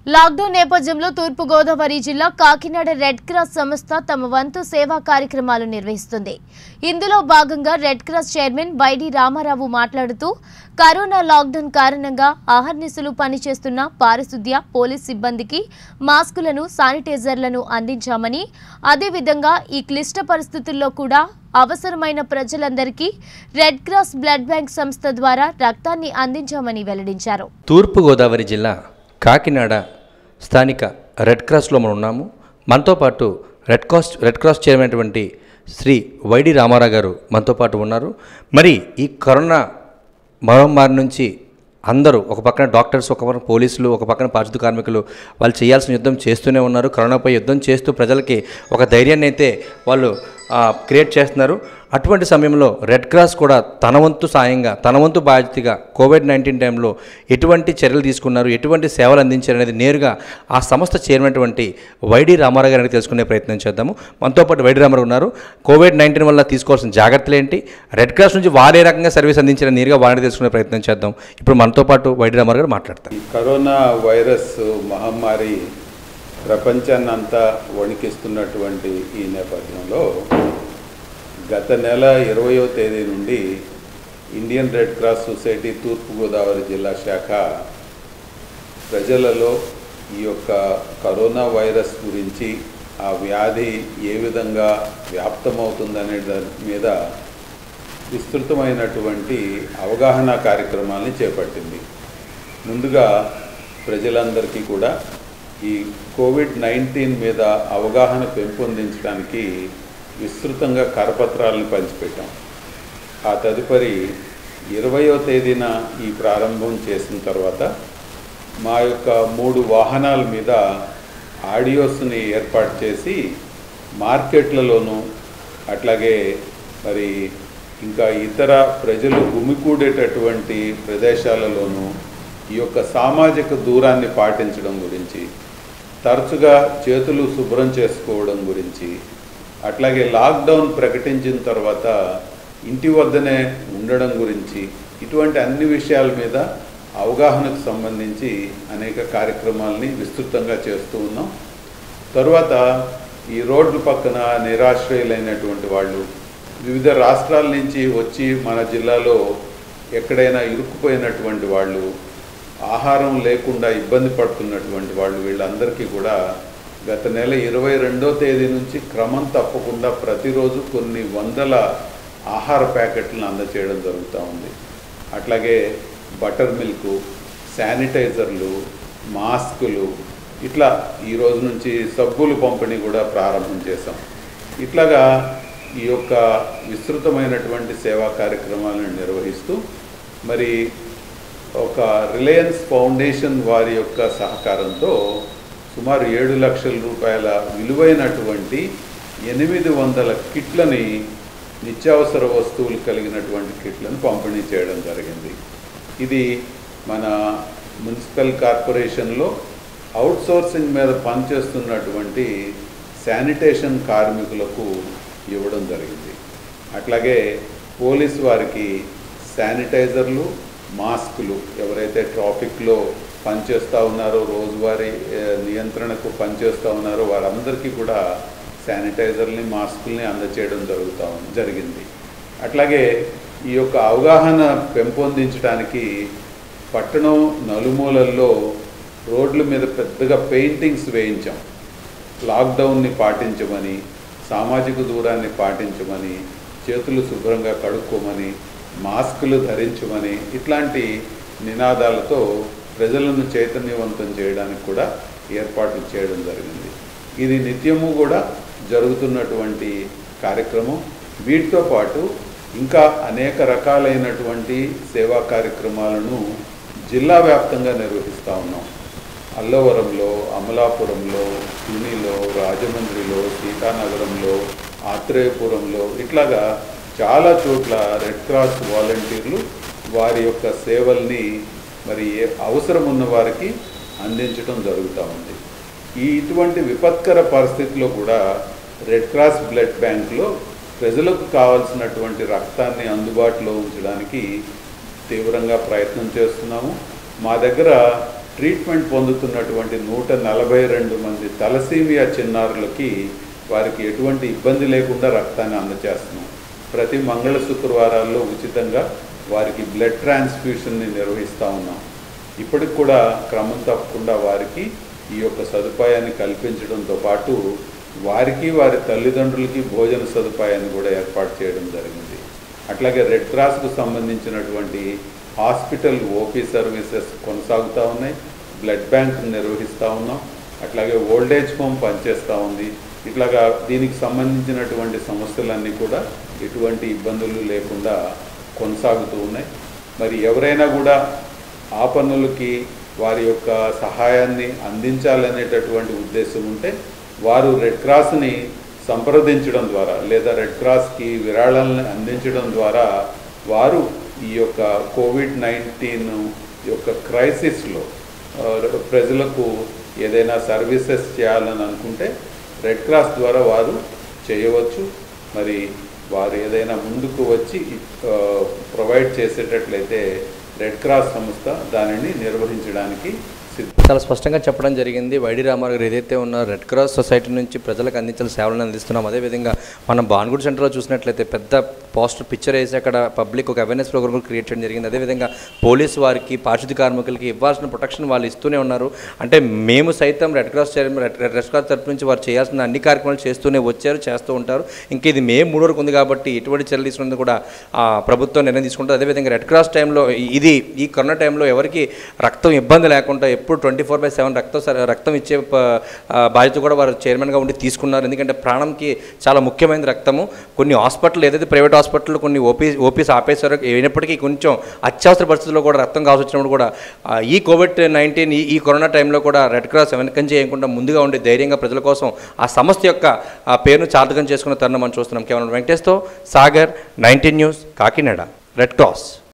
lockdown నేపథ్యంలో తూర్పుగోదావరి జిల్లా Kakinada Red cross సంస్థ తమ వంతు సేవా కార్యక్రమాలు నిర్వహిస్తుంది ఇందులో భాగంగా రెడ్ క్రాస్ చైర్మన్ బైడి రామారావు మాట్లాడుతూ కరోనా లాక్డౌన్ కారణంగా అహర్నిశలు పనిచేస్తున్న పారిశుద్ధ్య పోలీస్ సిబ్బందికి మాస్కులను శానిటైజర్లను అందించామని అదేవిధంగా ఈ క్లిష్ట పరిస్థితుల్లో కూడా అవసరమైన ప్రజలందరికీ రెడ్ క్రాస్ బ్లడ్ బ్యాంక్ సంస్థ ద్వారా రక్తాన్ని అందించామని వెల్లడించారు తూర్పుగోదావరి జిల్లా కాకినాడ స్థానిక రెడ్ క్రాస్లో మనం ఉన్నాము మనతో పాటు Red Cross Red Cross chairman అయినటువంటి శ్రీ వైడి రామారావు గారు మనతో పాటు ఉన్నారు మరి ఈ కరోనా మహమ్మారి నుంచి అందరూ ఒక పక్కన డాక్టర్స్ ఒక పక్కన పోలీసులు ఒక పక్కన పారిశుద్ధ కార్మికులు వాళ్ళు చేయాల్సిన యుద్ధం చేస్తూనే ఉన్నారు కరోనాపై యుద్ధం చేస్తూ ప్రజలకి ఒక ధైర్యాన్ని అయితే వాళ్ళు క్రియేట్ చేస్తున్నారు అటువంటి సమయంలో రెడ్ క్రాస్ కూడా తన వంతు సాయంగా తన వంతు బాధ్యతగా కోవిడ్ నైన్టీన్ టైంలో ఎటువంటి చర్యలు తీసుకున్నారు ఎటువంటి సేవలు అందించారు అనేది నేరుగా ఆ సంస్థ చేరినటువంటి వైడి రామారావు గారిని తెలుసుకునే ప్రయత్నం చేద్దాము మనతో పాటు వైడి రామారావు ఉన్నారు కోవిడ్ నైన్టీన్ వల్ల తీసుకోవాల్సిన జాగ్రత్తలు ఏంటి రెడ్ క్రాస్ నుంచి వారే రకంగా సర్వీస్ అందించిన నేరుగా వారిని తెలుసుకునే ప్రయత్నం చేద్దాం ఇప్పుడు మనతో పాటు వైడి రామారావు గారు మాట్లాడతారు ఈ కరోనా వైరస్ మహమ్మారి ప్రపంచాన్నంతా వణికిస్తున్నటువంటి ఈ నేపథ్యంలో గత నెల ఇరవయో తేదీ నుండి ఇండియన్ రెడ్ క్రాస్ సొసైటీ తూర్పుగోదావరి జిల్లా శాఖ ప్రజలలో ఈ యొక్క కరోనా వైరస్ గురించి ఆ వ్యాధి ఏ విధంగా వ్యాప్తమవుతుందనే దాని మీద విస్తృతమైనటువంటి అవగాహన కార్యక్రమాల్ని చేపట్టింది ముందుగా ప్రజలందరికీ కూడా ఈ కోవిడ్ నైన్టీన్ మీద అవగాహన పెంపొందించడానికి విస్తృతంగా కరపత్రాలను పంచిపెట్టాం ఆ తదుపరి ఇరవయో తేదీన ఈ ప్రారంభం చేసిన తర్వాత మా యొక్క మూడు వాహనాల మీద ఆడియోస్ని ఏర్పాటు చేసి మార్కెట్లలోనూ అట్లాగే మరి ఇంకా ఇతర ప్రజలు గుమికూడేటటువంటి ప్రదేశాలలోనూ ఈ యొక్క సామాజిక దూరాన్ని పాటించడం గురించి తరచుగా చేతులు శుభ్రం చేసుకోవడం గురించి అట్లాగే లాక్డౌన్ ప్రకటించిన తర్వాత ఇంటి వద్దనే ఉండడం గురించి ఇటువంటి అన్ని విషయాల మీద అవగాహనకు సంబంధించి అనేక కార్యక్రమాలని విస్తృతంగా చేస్తూ ఉన్నాం తరువాత ఈ రోడ్ల పక్కన నిరాశ్రయులైనటువంటి వాళ్ళు వివిధ రాష్ట్రాల నుంచి వచ్చి మన జిల్లాలో ఎక్కడైనా ఇరుక్కుపోయినటువంటి వాళ్ళు ఆహారం లేకుండా ఇబ్బంది పడుతున్నటువంటి వాళ్ళు వీళ్ళందరికీ కూడా గత నెల ఇరవై రెండో తేదీ నుంచి క్రమం తప్పకుండా ప్రతిరోజు కొన్ని వందల ఆహార ప్యాకెట్లను అందచేయడం జరుగుతూ ఉంది అట్లాగే బటర్ మిల్క్ శానిటైజర్లు మాస్కులు ఇట్లా ఈ రోజు నుంచి సబ్బులు పంపిణీ కూడా ప్రారంభం చేశాం ఇట్లాగా ఈ యొక్క విస్తృతమైనటువంటి సేవా కార్యక్రమాలను నిర్వహిస్తూ మరి ఒక రిలయన్స్ ఫౌండేషన్ వారి యొక్క సహకారంతో సుమారు ఏడు లక్షల రూపాయల విలువైనటువంటి ఎనిమిది వందల కిట్లని నిత్యావసర వస్తువులు కలిగినటువంటి కిట్లను పంపిణీ చేయడం జరిగింది ఇది మన మున్సిపల్ కార్పొరేషన్లో అవుట్సోర్సింగ్ మీద పనిచేస్తున్నటువంటి శానిటేషన్ కార్మికులకు ఇవ్వడం జరిగింది అట్లాగే పోలీస్ వారికి శానిటైజర్లు మాస్కులు ఎవరైతే ట్రాఫిక్లో పనిచేస్తూ ఉన్నారో రోజువారీ ఏ, నియంత్రణకు పనిచేస్తూ ఉన్నారో వారందరికీ కూడా శానిటైజర్ని మాస్కుల్ని అందచేయడం జరుగుతూ ఉంది జరిగింది అట్లాగే ఈ యొక్క అవగాహన పెంపొందించడానికి పట్టణం నలుమూలల్లో రోడ్ల మీద పెద్దగా పెయింటింగ్స్ వేయించాం లాక్డౌన్ని పాటించమని సామాజిక దూరాన్ని పాటించమని చేతులు శుభ్రంగా కడుక్కోమని మాస్కులు ధరించమని ఇట్లాంటి నినాదాలతో ప్రజలను చైతన్యవంతం చేయడానికి కూడా ఏర్పాట్లు చేయడం జరిగింది ఇది నిత్యము కూడా జరుగుతున్నటువంటి కార్యక్రమం వీటితో పాటు ఇంకా అనేక రకాలైనటువంటి సేవా కార్యక్రమాలను జిల్లా వ్యాప్తంగా నిర్వహిస్తూ ఉన్నాం అల్లవరంలో అమలాపురంలో తునిలో రాజమండ్రిలో సీతానగరంలో ఆత్రేయపురంలో ఇట్లాగా చాలా చోట్ల రెడ్ క్రాస్ వాలంటీర్లు వారి యొక్క సేవల్ని మరి ఏ- అవసరం ఉన్న వారికి అందించడం జరుగుతూ ఉంది ఈ ఇటువంటి విపత్కర పరిస్థితిలో కూడా రెడ్ క్రాస్ బ్లడ్ బ్యాంక్లో ప్రజలకు కావాల్సినటువంటి రక్తాన్ని అందుబాటులో ఉంచడానికి తీవ్రంగా ప్రయత్నం చేస్తున్నాము మా దగ్గర ట్రీట్మెంట్ పొందుతున్నటువంటి నూట నలభై రెండు మంది తలసీమియా చిన్నారులకి వారికి ఎటువంటి ఇబ్బంది లేకుండా రక్తాన్ని అందజేస్తున్నాం ప్రతి మంగళ శుక్రవారాల్లో ఉచితంగా వారికి బ్లడ్ ట్రాన్స్ఫ్యూషన్ని నిర్వహిస్తూ ఉన్నాం ఇప్పటికి కూడా క్రమం తప్పకుండా వారికి ఈ యొక్క సదుపాయాన్ని కల్పించడంతో పాటు వారికి వారి తల్లిదండ్రులకి భోజన సదుపాయాన్ని కూడా ఏర్పాటు చేయడం జరిగింది అట్లాగే రెడ్ క్రాస్కు సంబంధించినటువంటి హాస్పిటల్ ఓపీ సర్వీసెస్ కొనసాగుతూ ఉన్నాయి బ్లడ్ బ్యాంక్ నిర్వహిస్తూ ఉన్నాం అట్లాగే ఓల్డేజ్ హోమ్ పనిచేస్తూ ఉంది ఇట్లాగా దీనికి సంబంధించినటువంటి సమస్యలన్నీ కూడా ఎటువంటి ఇబ్బందులు లేకుండా కొనసాగుతూ ఉన్నాయి మరి ఎవరైనా కూడా ఆ పనులకి వారి యొక్క సహాయాన్ని అందించాలనేటటువంటి ఉద్దేశం ఉంటే వారు రెడ్ క్రాస్ని సంప్రదించడం ద్వారా లేదా రెడ్ క్రాస్కి విరాళాలను అందించడం ద్వారా వారు ఈ యొక్క కోవిడ్ నైన్టీన్ యొక్క క్రైసిస్లో ఆ, ప్రజలకు ఏదైనా సర్వీసెస్ చేయాలని అనుకుంటే రెడ్ క్రాస్ ద్వారా వారు చేయవచ్చు మరి వారు ఏదైనా ముందుకు వచ్చి ఆ, ప్రొవైడ్ చేసేటట్లయితే రెడ్ క్రాస్ సంస్థ దానిని నిర్వహించడానికి సిద్ధ చాలా స్పష్టంగా చెప్పడం జరిగింది వైడి రామారావు గారు ఏదైతే ఉన్న రెడ్ క్రాస్ సొసైటీ నుంచి ప్రజలకు అందించిన సేవలను అందిస్తున్నాం అదేవిధంగా మనం బాన్గుడ్ సెంటర్లో చూసినట్లయితే పెద్ద పోస్టర్ పిక్చర్ వేసి అక్కడ పబ్లిక్ ఒక అవేర్నెస్ ప్రోగ్రామ్ కూడా క్రియేట్ చేయడం జరిగింది అదేవిధంగా పోలీసు వారికి పారిశుద్ధ్య కార్మికులకి ఇవ్వాల్సిన ప్రొటెక్షన్ వాళ్ళు ఇస్తూనే ఉన్నారు అంటే మేము సైతం Red Cross chairman Red Red Cross తరపు నుంచి వారు చేయాల్సిన అన్ని కార్యక్రమాలు చేస్తూనే వచ్చారు చేస్తూ ఉంటారు ఇంకా ఇది మే మూడు వరకు ఉంది కాబట్టి ఎటువంటి చర్యలు తీసుకున్నది కూడా ఆ, ప్రభుత్వం నిర్ణయం తీసుకుంటుంది అదేవిధంగా రెడ్ క్రాస్ టైంలో ఇది ఈ కరోనా టైంలో ఎవరికి రక్తం ఇబ్బంది లేకుండా ఎప్పుడు ట్వంటీ ఫోర్ బై సెవెన్ రక్తం సర- రక్తం ఇచ్చే ప- ఆ, బాధ్యత కూడా వారు చైర్మన్గా ఉండి తీసుకున్నారు ఎందుకంటే ప్రాణంకి చాలా ముఖ్యమైన రక్తము కొన్ని హాస్పిటల్ ఏదైతే ప్రైవేట్ హాస్పిటల్ కొన్ని ఓపీ ఓపీస్ ఆపేశారో అయినప్పటికీ కొంచెం అత్యవసర పరిస్థితుల్లో కూడా రక్తం కావాల్సి వచ్చినప్పుడు కూడా ఆ, ఈ కోవిడ్ నైన్టీన్ ఈ ఈ కరోనా టైంలో కూడా రెడ్ క్రాస్ వెనకం చేయకుండా ముందుగా ఉండి ధైర్యంగా ప్రజల కోసం ఆ సంస్థ యొక్క ఆ పేరును చాతకం చేసుకున్న తరుణం మనం చూస్తున్నాం కేవలం వెంకటేష్తో Sagar nineteen news Kakinada Red cross